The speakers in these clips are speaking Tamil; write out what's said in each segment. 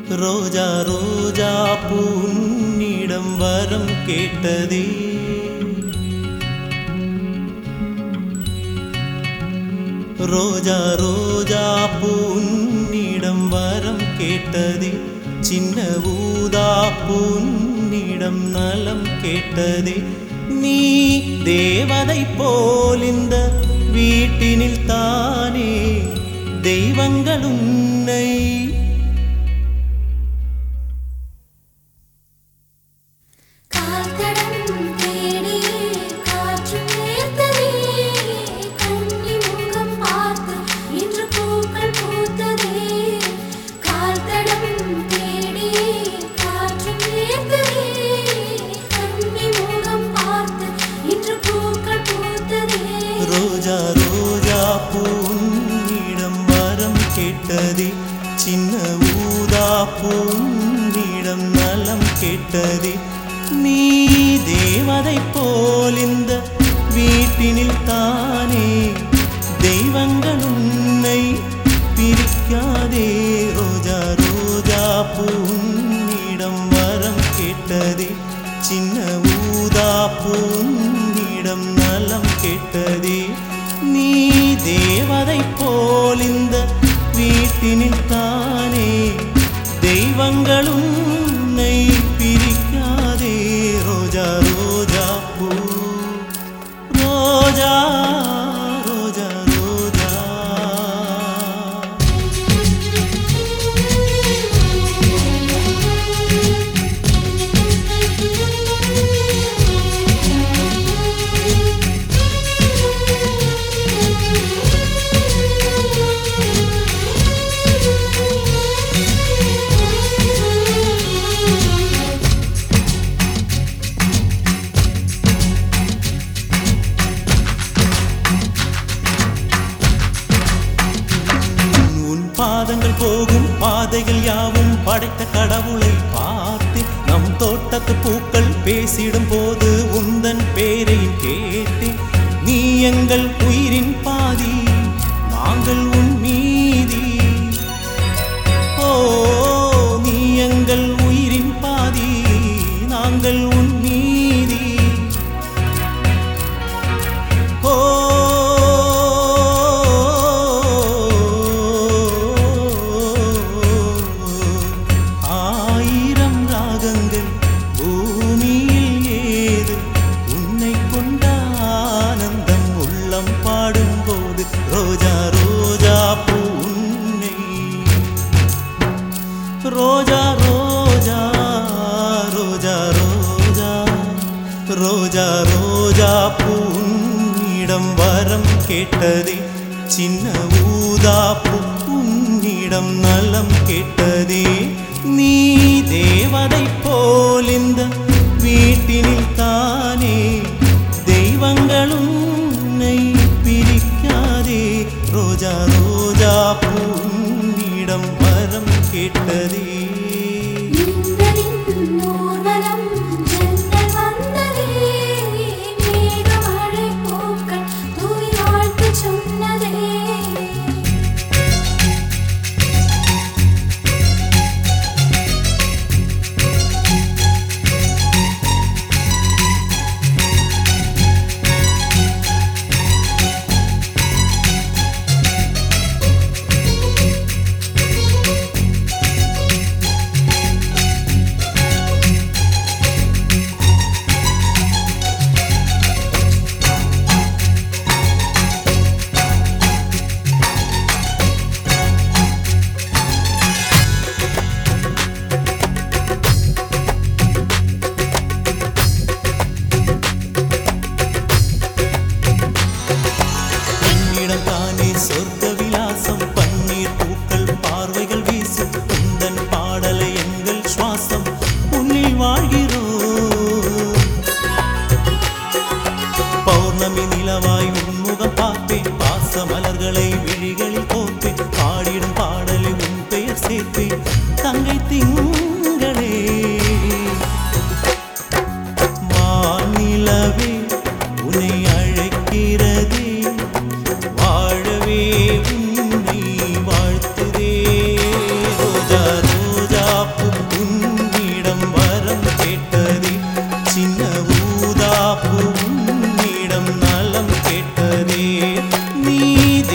ரோஜா ரோஜா பூன்னிடம் வரம் கேட்டதே ரோஜா ரோஜா பூன்னிடம் வரம் கேட்டதே சின்ன ஊதா பூன்னிடம் நலம் கேட்டதே நீ தேவதை போல் இந்த வீட்டினில் தானே தெய்வங்கள் உன்னை காத்தடம் தேடி காற்று நேர்த்ததே கன்னி முகம் பார்த்து இன்று பூக்கள் பூத்ததே கால்தடம் தேடி காற்று நேர்த்ததே கன்னி முகம் பார்த்து இன்று பூக்கள் பூத்ததே ரோஜா ரோஜா பூன்னிடம் வரம் கேட்டதே சின்ன ஊதா பூன்னிடம் நலம் கேட்டதே நீ தேவதை போல் இந்த வீட்டினில் தானே தெய்வங்கள் உன்னை பிரிக்காதே ரோஜா ரோஜா பூன்னிடம் வரம் கேட்டதே சின்ன ஊதா பூன்னிடம் நலம் கேட்டதே நீ தேவதை போல் இந்த வீட்டினில் தானே தெய்வங்கள் உன்னை பிரிக்காதே ரோஜா ரோஜா பூ ரோஜா ரோஜா ரோஜா உன் பாதங்கள் போகும் பாதைகள் யாவும் படைத்த கடவுளை பார்த்து நம் தோட்டத்து பூக்கள் பேசிடும் போது உந்தன் பேரை கேட்டு நீ எங்கள் உயிரின் பாதி நாங்கள் உன் மீதி ஓ நீ எங்கள் உயிரின் பாதி நாங்கள் உன் மீதி ஓ ஆயிரம் ராகங்கள் பூமியில் ஏது உன்னை கொண்ட ஆனந்தம் உள்ளம் பாடும்போது ரோஜா ரோஜா பூ உன்னை ரோஜா ரோஜா ரோஜா ரோஜா ரோஜா ரோஜா பூன்னிடம் வரம் கேட்டதே சின்ன ஊதா பூன்னிடம் நலம் கேட்டதே நீ தேவதை போல் இந்த வீட்டினில் தானே தெய்வங்களும் உன்னை பிரிக்காதே ரோஜா ரோஜா பூன்னிடம் வரம் கேட்டதே நின்றதின் ஊர்வலம் ஜன்னல் வந்ததே மேகமழை பூக்கள் தூவி வாழ்த்து சொன்னதே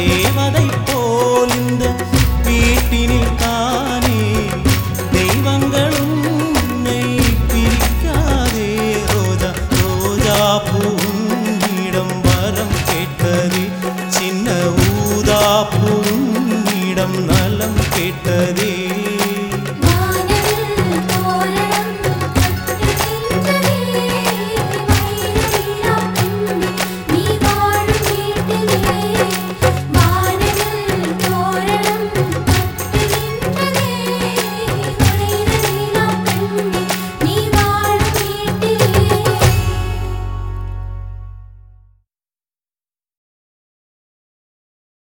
தேவதை போல் இந்த வீட்டினில் தானே தெய்வங்களும் உன்னை பிரிக்காதே ரோஜா ரோஜா பூனிடம் வரம் கேட்டதே சின்ன ஊதா பூனிடம் நலம் கேட்டதே